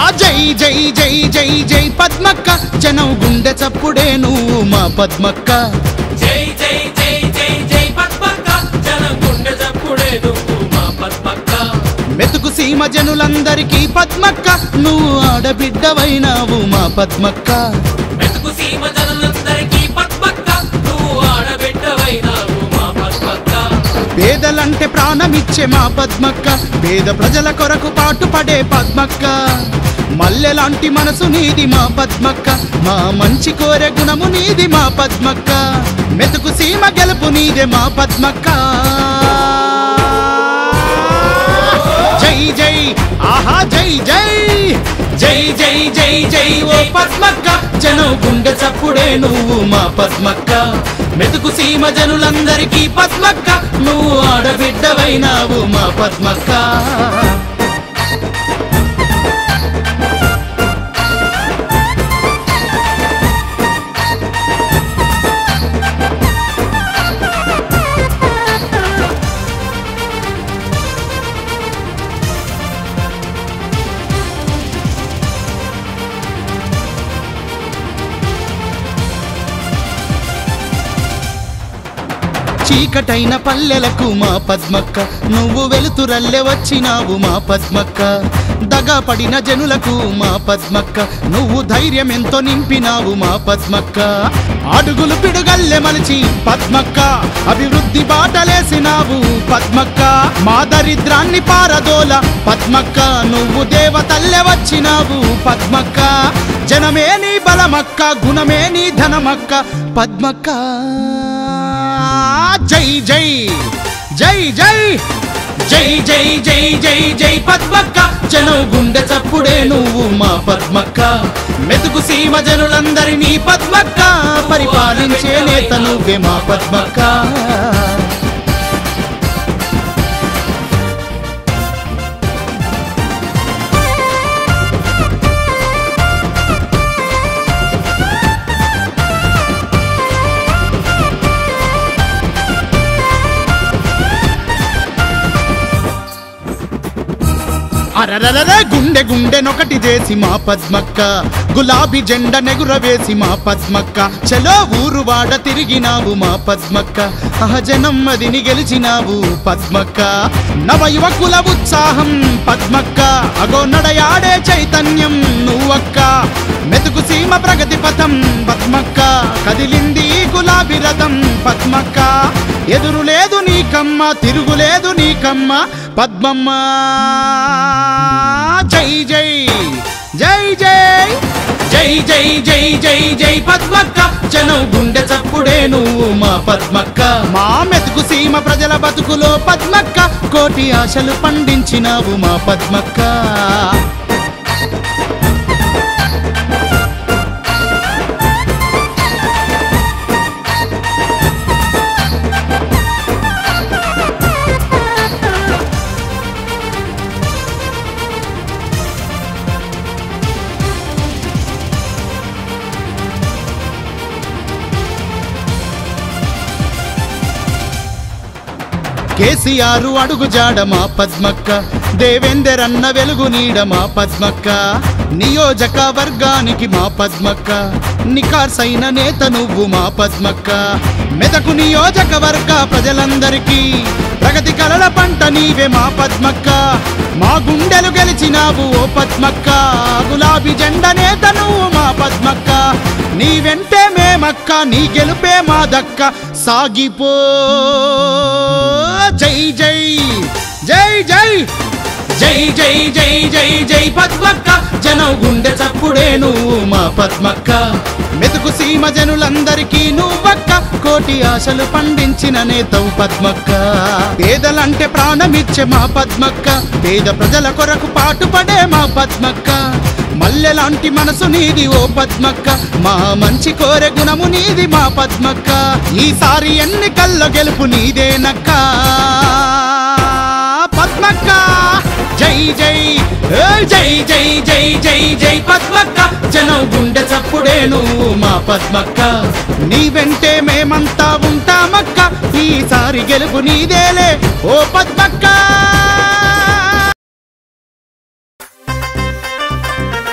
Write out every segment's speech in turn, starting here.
జై జై జై జై జై పద్మక్క జనం గుండె చప్పుడే నువ్వు మా పద్మక్క జై జై జై జై జై పద్మక్క జనం గుండె చప్పుడే నువ్వు మా పద్మక్క మెతుకు సీమ జనులందరికీ పద్మక్క నువ్వు ఆడబిడ్డవైనావు మా పద్మక్క మెతుకు సీమ జనులందరికీ పద్మక్క నువ్వు ఆడబిడ్డవైనావు మా పద్మక్క పేదలంటే ప్రాణమిచ్చే మా పద్మక్క పేద ప్రజల కొరకు పాటుపడే పద్మక్క మల్లెలాంటి మనసు నీది మా పద్మక్క మా మంచి కోరే గుణము నీది మా పద్మక్క మెతుకు సీమ గెలుపు నీదే మా పద్మక్క జై జై ఆహా జై జై జై జై జై జై ఓ పద్మక్క జనం గుండె చప్పుడే నువ్వు మా పద్మక్క మెతుకు సీమ జనులందరికీ పద్మక్క నువ్వు ఆడబిడ్డవైనావు మా పద్మక్క చీకటైన పల్లెలకు మా పద్మక్క నువ్వు వెలుతురల్లె వచ్చినావు మా పద్మక్క దగా పడిన జనులకు మా పద్మక్క నువ్వు ధైర్యం ఎంతో నింపినావు మా పద్మక్క అడుగులు పిడుగల్లె మలిచి పద్మక్క అభివృద్ధి బాటలేసినావు పద్మక్క మా దరిద్రాన్ని పారదోల పద్మక్క నువ్వు దేవతల్లె వచ్చినావు పద్మక్క జనమే నీ బలమక్క గుణమే నీ ధనమక్క పద్మక్క జై జై జై జై జై జై జై జై జై పద్మక్క జనం గుండె చప్పుడే నువ్వు మా పద్మక్క మెతుకు సీమ జనులందరినీ పద్మక్క పరిపాలించే నేత నువ్వే మా పద్మక్క అరరరరే గుండె గుండె నొకటి చేసి మా పద్మక్క గులాబీ జెండ నెగురవేసి మా పద్మక్క చలో ఊరు వాడ తిరిగినావు మా పద్మక్క అహజనం మదిని గెలిచినావు పద్మక్క నవ యువకుల ఉత్సాహం పద్మక్క అగో నడయాడే చైతన్యం నువ్వక్క మెతుకు సీమ ప్రగతి పథం పద్మక్క కదిలింది గులాబీ రథం పద్మక్క ఎదురు లేదు నీకమ్మ తిరుగులేదు నీకమ్మ పద్మమ్మ జై జై జై జై జై జై జై జై జై పద్మక్క జనం గుండె చప్పుడే నువ్వు మా పద్మక్క మా మెతుకు సీమ ప్రజల బతుకులో పద్మక్క కోటి ఆశలు పండించినావు మా పద్మక్క కేసీఆర్ అడుగు జాడ మా పద్మక్క దేవేందర్ అన్న వెలుగు నీడ మా పద్మక్క నియోజక వర్గానికి మా పద్మక్క నికార్సైన నేత నువ్వు మా పద్మక్క మెదకు నియోజకవర్గ ప్రజలందరికీ ప్రగతి కలల పంట నీవే మా పద్మక్క మా గుండెలు గెలిచినావు ఓ పద్మక్క గులాబీ జెండ నేత నువ్వు మా పద్మక్క నీ వెంటే మేమక్క నీ గెలుపే మా దక్క సాగిపో జై జై జై జై జై జై జై జై జై పద్మక్క జనం గుండె చప్పుడే నువ్వు మా పద్మక్క మెతుకు సీమ జనులందరికీ నువ్వక్క కోటి ఆశలు పండించిన నేతవు పద్మక్క పేదలంటే ప్రాణమిచ్చే మా పద్మక్క పేద ప్రజల కొరకు పాటుపడే మా పద్మక్క మల్లెలాంటి మనసు నీది ఓ పద్మక్క మా మంచి కోరె గుణము నీది మా పద్మక్క ఈసారి ఎన్నికల్లో గెలుపు నీదేనక్క పద్మక్క జై జై ఏ జై జై జై జై జై పద్మక్క జనం గుండె చప్పుడే నువ్వు మా పద్మక్క నీ వెంటే మేమంతా ఉంటామక్క ఈసారి గెలుపు నీదేలే ఓ పద్మక్క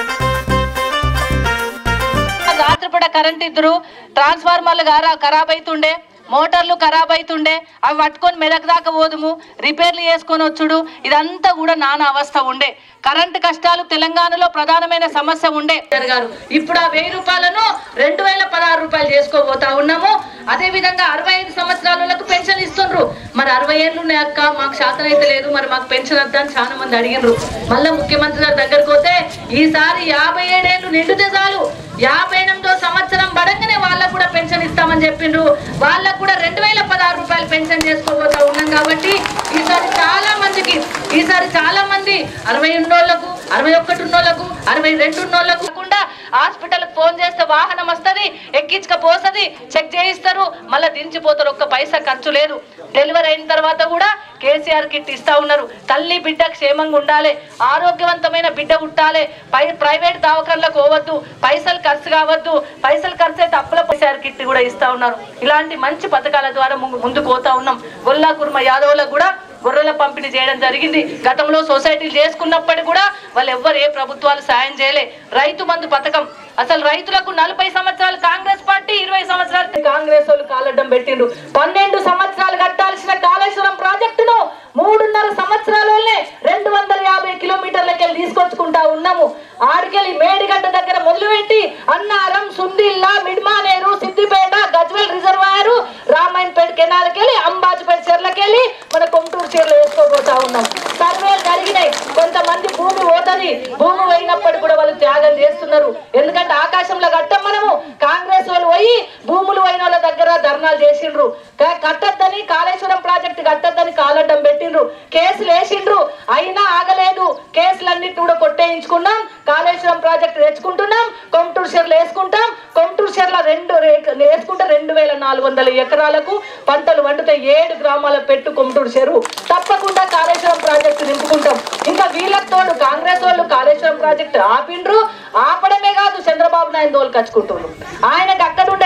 కరెంట్ ఇద్దరు ట్రాన్స్ఫార్మర్లు గారా ఖరాబ్ అవుతుండే మోటార్లు ఖరాబ్ అవుతుండే అవి పట్టుకొని మెదక్ దాకా పోదుము రిపేర్లు చేసుకొని వచ్చుడు ఇదంతా కూడా నానా అవస్థ ఉండే కరెంటు కష్టాలు తెలంగాణలో ప్రధానమైన సమస్య ఉండే గారు ఇప్పుడు ఆ వెయ్యి రూపాయలను రెండు వేల పదహారు రూపాయలు చేసుకోబోతా ఉన్నాము అదే విధంగా అరవై ఐదు సంవత్సరాలకు పెన్షన్ ఇస్తుండ్రు మరి అరవై ఏళ్ళు ఉన్నాయి అక్క మాకు శాతం అయితే లేదు మరి మాకు పెన్షన్ వద్దా అని చాలా మంది అడిగినారు మళ్ళీ ముఖ్యమంత్రి గారి దగ్గరకు పోతే ఈసారి యాభై ఏడేళ్ళు నిండితే చాలు యాభై ఎనిమిదో సంవత్సరం పడంగానే వాళ్ళకు కూడా పెన్షన్ ఇస్తామని చెప్పిండ్రు వాళ్ళకు కూడా రెండు వేల పదహారు రూపాయలు పెన్షన్ చేసుకోబోతా ఉన్నాం కాబట్టి ఈసారి చాలా మందికి ఈసారి చాలా మంది అరవై ఉన్నోళ్లకు అరవై ఒకటి ఉన్నోళ్లకు అరవై రెండు ఉన్నోళ్లకు కాకుండా హాస్పిటల్ ఫోన్ చేస్తే వాహనం వస్తుంది ఎక్కించకపోతుంది చెక్ చేయిస్తారు మళ్ళీ దించిపోతారు ఒక్క పైసా ఖర్చు లేదు డెలివరీ అయిన తర్వాత కూడా కేసీఆర్ కిట్ ఇస్తా ఉన్నారు తల్లి బిడ్డ క్షేమంగా ఉండాలి ఆరోగ్యవంతమైన బిడ్డ పుట్టాలి పై ప్రైవేట్ దవాఖానలకు పోవద్దు పైసలు ఖర్చు కావద్దు పైసలు ఖర్చు అయితే అప్పుల కేసీఆర్ కిట్ కూడా ఇస్తా ఉన్నారు ఇలాంటి మంచి పథకాల ద్వారా ముందు- ముందుకు పోతా ఉన్నాం గొల్లా కుర్మ యాదవులకు కూడా గొర్రెల పంపిణీ చేయడం జరిగింది గతంలో సొసైటీలు చేసుకున్నప్పటికీ కూడా వాళ్ళు ఎవ్వరు ఏ ప్రభుత్వాలు సాయం చేయలే రైతు బంధు పథకం అసలు రైతులకు నలభై సంవత్సరాలు కాంగ్రెస్ పార్టీ ఇరవై సంవత్సరాలు కాంగ్రెస్ వాళ్ళు కాలడ్డం పెట్టిండ్రు పన్నెండు సంవత్సరాలు కట్టాల్సిన కాళేశ్వరం ప్రాజెక్టును మూడున్నర సంవత్సరాలలోనే రెండు వందల యాభై కిలోమీటర్లకి వెళ్ళి తీసుకొచ్చుకుంటా ఉన్నాము ఆడికెళ్ళి మేడిగడ్డ దగ్గర మొదలుపెట్టి అన్నారం సుందిల్లా మిడ్మానేరు సిద్దిపేట గజ్వెల్ రిజర్వాయర్ రామాయణపేట కెనాల్కి వెళ్ళి అంబాజీపేట చెర్లకెళ్ళి మన కొంటూరు చీరలు వేసుకోబోతా ఉన్నాం సర్వేలు జరిగినాయి కొంతమంది భూమి పోతది భూమి పోయినప్పటికీ కూడా వాళ్ళు త్యాగం చేస్తున్నారు ఎందుకంటే ఆకాశంలో కట్టం మనము కాంగ్రెస్ వాళ్ళు పోయి భూములు పోయిన వాళ్ళ దగ్గర ధర్నాలు చేసిండ్రు క- కట్టొద్దని కాళేశ్వరం ప్రాజెక్టు కట్టొద్దని కాలడ్డం పెట్టిండ్రు కేసులు వేసిండ్రు అయినా ఆగలేదు కేసులన్నిటి కూడా కొట్టేయించుకున్నాం కాళేశ్వరం ప్రాజెక్టు తెచ్చుకుంటున్నాం కొమటూరు చెర్లు వేసుకుంటాం కొమటూరు చెర్ల రెండు రే- వేసుకుంటే రెండు వేల నాలుగు వందల ఎకరాలకు పంటలు వండితే ఏడు గ్రామాల పెట్టు కొమటూరు చెరువు తప్పకుండా కాళేశ్వరం ప్రాజెక్టు నింపుకుంటాం ఇంకా వీళ్ళకి తోడు కాంగ్రెస్ వాళ్ళు కాళేశ్వరం ప్రాజెక్టు ఆపిండ్రు ఆపడమే కాదు చంద్రబాబు నాయుడు దోలు కచ్చుకుంటున్నారు ఆయనకు అక్కడ ఉండే